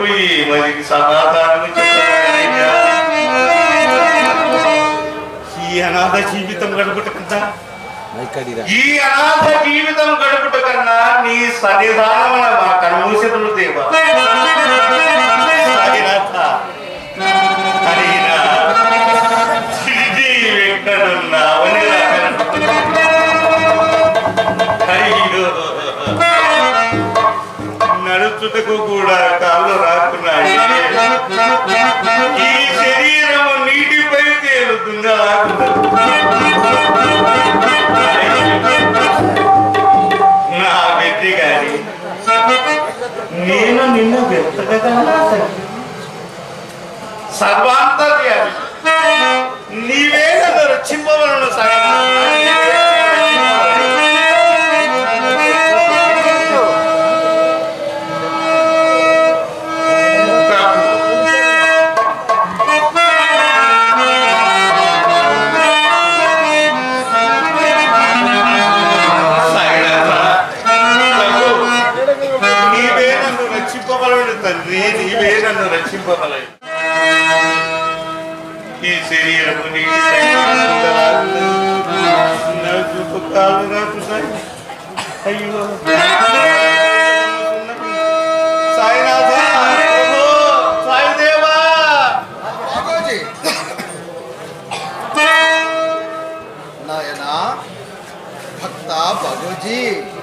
శరీరపు ఈ మదికి సమాధానం చెప్పగలనయ్యా ఈ అనాథ జీవితం గడుపుట కన్నా మైకడిరా ఈ అనాథ జీవితం గడుపుట కన్నా నీ సన్నిధానమున మా కన్మూసితులు దేవా సాయినాథ, హరినా, చిరంజీవి ఎక్కడున్నావని అయ్యో నడుచుటకు కూడా కాళ్ళు రాకున్నాయి ఈ శరీరము నీటిపై తేలుతుందా నా వ్యక్తి గారి నేను నిన్ను వెతకగలనా తండ్రి? సర్వాంతర్యామి నీవే నన్ను రక్షింపవలను నీవే నన్ను రక్షింపవలను తండ్రి నీవే నన్ను రక్షింపవలను ఈ శరీరము నీటి నా చూపు కాలు రాకున్నాయి అయ్యో సాయినాథ ప్రభు, సాయిదేవా బాగోజీ నాయనా భక్త బాగోజీ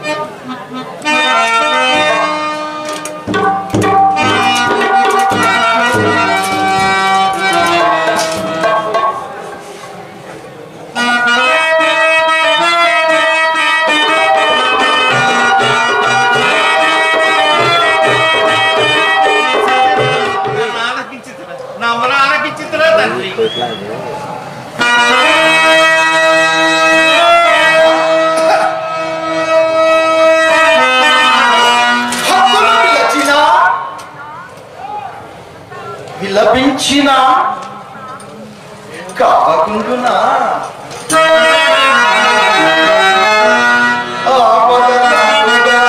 నన్ను ఆలకించుతురా నా మన ఆలకించుతురా తండ్రి ఇట్లా హక్కులు విలచిన విలపించిన కాకుండునా ఆపదలందుగా.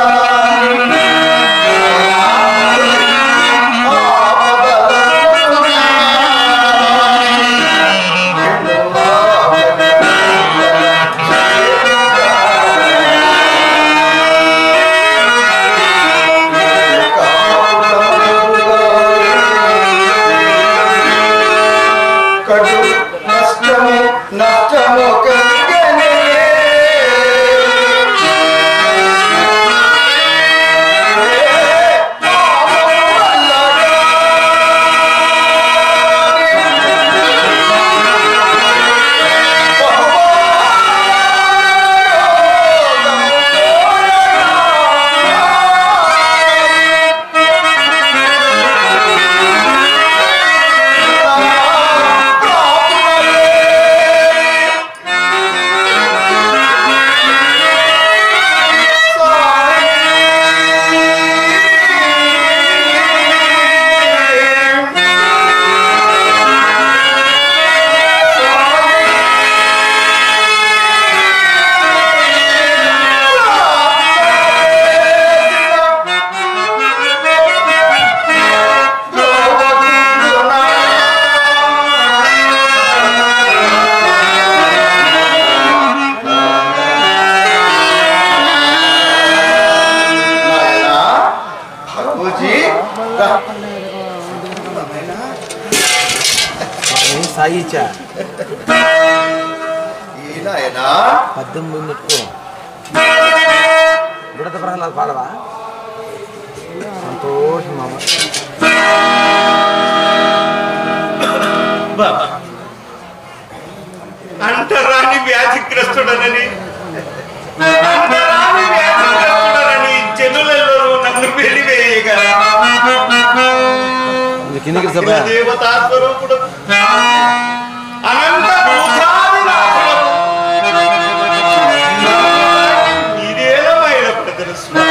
కడు నష్టము నష్టము కలిగనే బాబూజీ రా. సాయిచా ఈ నాయనా పద్దెనిమిది నెట్టుకో బుడత ప్రహ్లాద్ పాడవా సంతోషం మామ బాబా అంటరాని వ్యాధిగ్రస్తుడనని అంటరాని వ్యాధిగ్రస్తుడనని జనులలో నన్ను వెలివేయగా ఇది కిందికి సభ దేవతా స్వరూపుడు అనంత భూతాది నాథుడు. నీదేలమైన ప్రదర్శన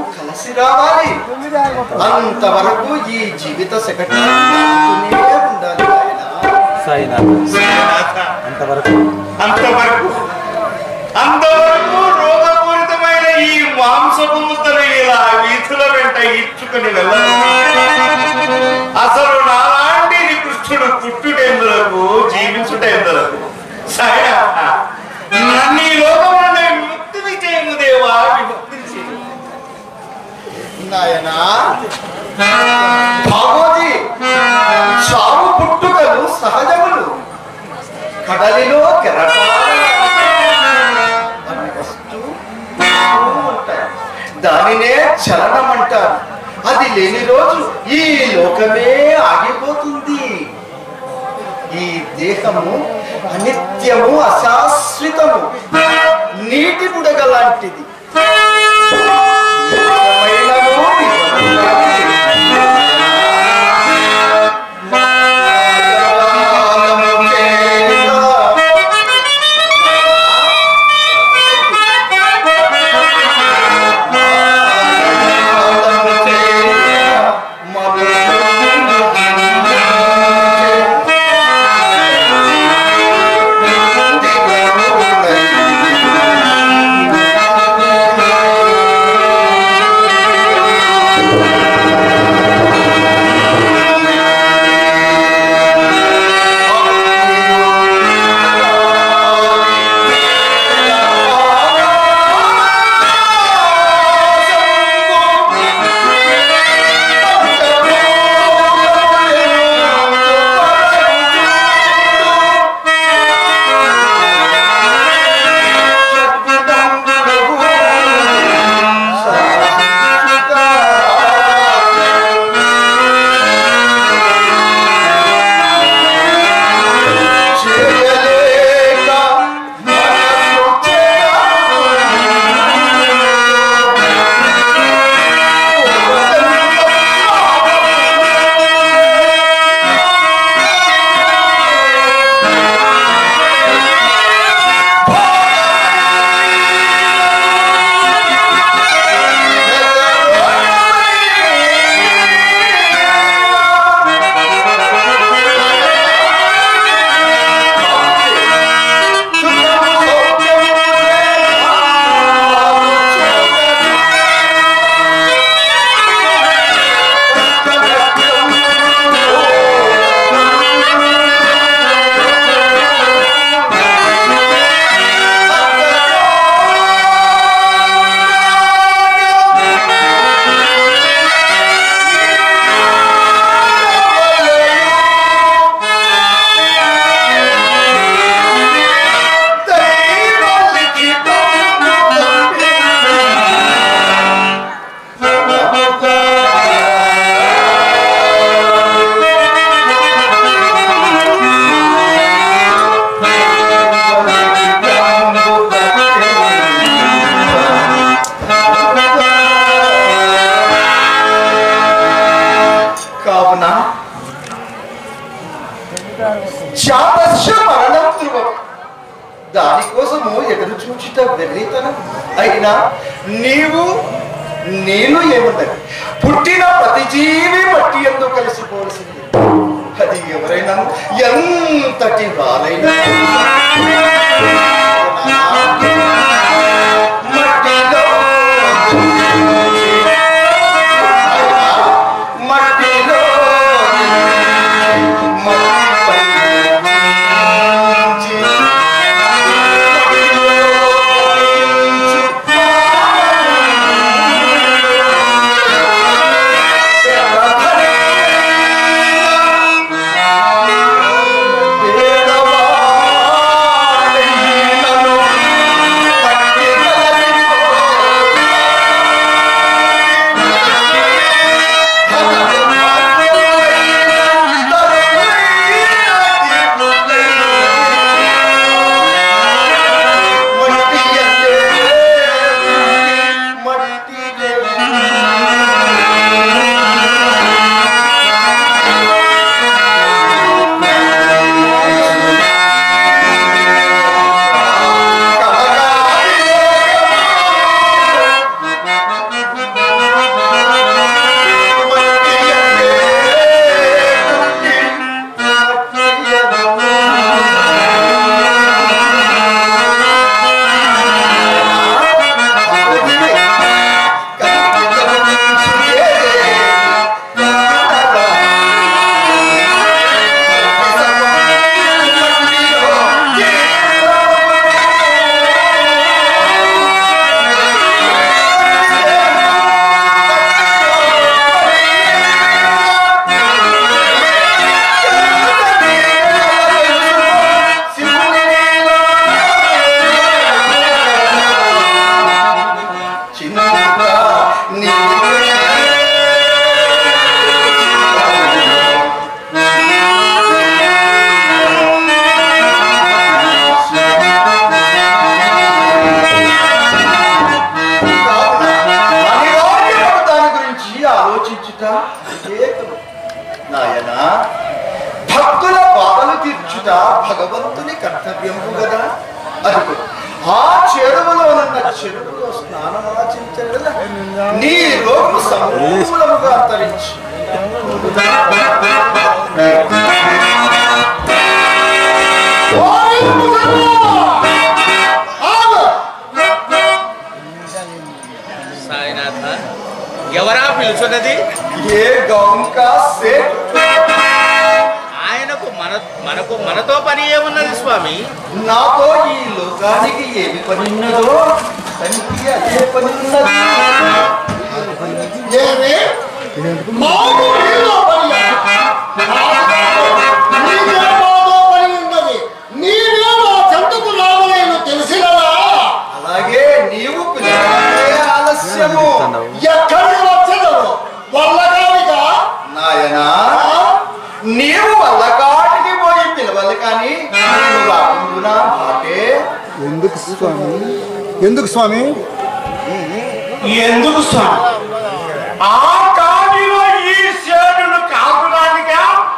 కలిసి రావాలి అంతవరకు ఈ జీవిత శకటాన్ని ఉండాలి నాయనా. సాయినాథ్ సాయినాథ, అంతవరకు అంతవరకు అంతవరకు రోగపూరితమైన ఈ మాంసపు ముద్దను ఇలా వీధుల వెంట ఇచ్చుకుని వెళ్ళను అసలు నాలాంటి నికృష్టుడు పుట్టుటెందులకు జీవించుటెందులకు సాయినాథ, నన్ను ఈ లోకం నుండి విముక్తిని చేయము దేవా విముక్తిని చేయము నాయనా బాబోజీ చావు పుట్టుకలు సహజములు కడలిలో కెరటాలు అవి వస్తూ పోతూ ఉంటాయి. దానినే చలనం అంటారు అది లేని రోజు ఈ లోకమే ఆగిపోతుంది ఈ దేహము అనిత్యము అశాశ్వతము నీటి బుడగ లాంటిది నిత్యమైనను నిత్యమైనను కావున జాతస్య మరణం ధ్రువం దానికోసము ఎదురు చూచుట వెర్రితనం అయినా నీవు నేను ఏమున్నది పుట్టిన ప్రతి జీవి మట్టి ఎందుకు కలిసిపోవలసింది అది ఎవరైనా ఎంతటి వారైనా మట్టిలో మట్టిలో మట్టిపై నుంచి పేదవాడైనను ఆలోచించుట వివేకము నాయనా భక్తుల బాధలు తీర్చుట భగవంతుని కర్తవ్యము కదా అదిగో ఆ చెరువులో ఉన్న చెరువులో స్నానం ఆచరించగల నీ రోగము సమూలముగా అంతరించి సాయినాథ ఎవరా పిలుచున్నది ఏ గౌంకా సేట్ ఆయనకు మన మనకు మనతో పని ఏమున్నది స్వామి నాతో ఈ లోకానికి ఏమి పని ఉన్నదో తనకి అదే పని ఉన్నది ఏమి? మాకు నీలో పని నీకే మాతో పని ఉన్నది నీవే మా చెంతకు రావలేను తెలిసినవా అలాగే నీవు పిలవడమే ఆలస్యము ఎక్కడికి వచ్చేదవు వల్లగానిగా నాయనా నీవు వల్లకాటికి పోయి పిలవాలి కానీ నేను రాకుండా మాటే ఎందుకు స్వామి ఎందుకు స్వామి ఎందుకు స్వామి ఆ కాటిలో ఈ సేటును కాపడానికా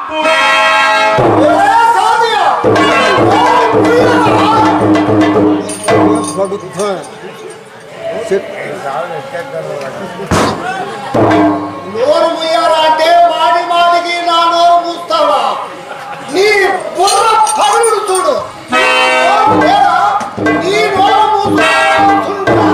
నోరు ముయ్యారా అంటే మాడి మాడికి నా నోరు మూస్తావా నీ బుర్ర పగులు చూడు నోరు లేదా? నీ నోరు మూస్తా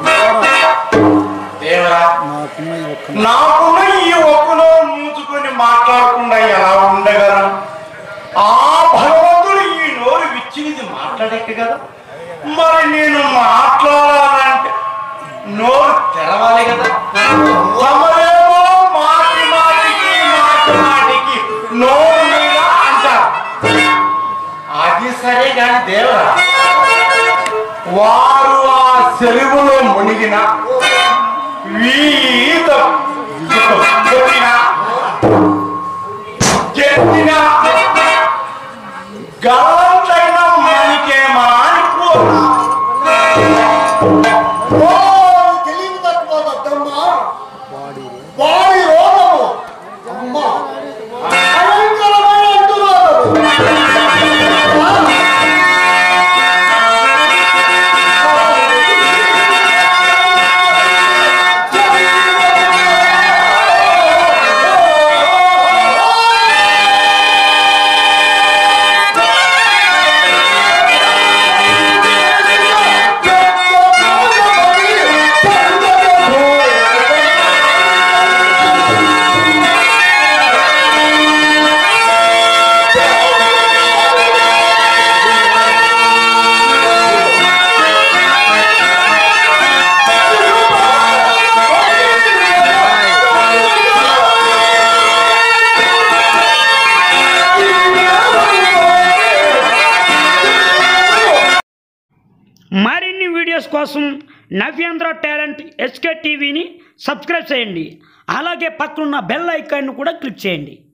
దేవరా నాకున్న ఈ ఒక్కలో మూచుకొని మాట్లాడకుండా ఎలా ఉండగలను ఆ భగవంతుడు ఈ నోరు విచ్చినది మాట్లాడేట్టు కదా మరి నేను మాట్లాడాలంటే నోరు తెరవాలి కదా తమరేమో మాటి మాటికి మాటి మాటికి నోరు మీద అంటారు అది సరే కాని దేవరా వారు ఆ చెరువులో మునిగిన వీత కొట్టిన గెట్టిన గలంతైన మనకేమా అనుకోరా ఓ, తెలివి తక్కువ దద్దమ్మా. వాడి రోగము అమ్మ భయంకరమైన అంటురోగము. మరిన్ని వీడియోస్ కోసం నవ్యాంధ్ర టాలెంట్ ఎస్కే టీవీని సబ్స్క్రైబ్ చేయండి అలాగే పక్కనున్న బెల్ ఐకాన్ను కూడా క్లిక్ చేయండి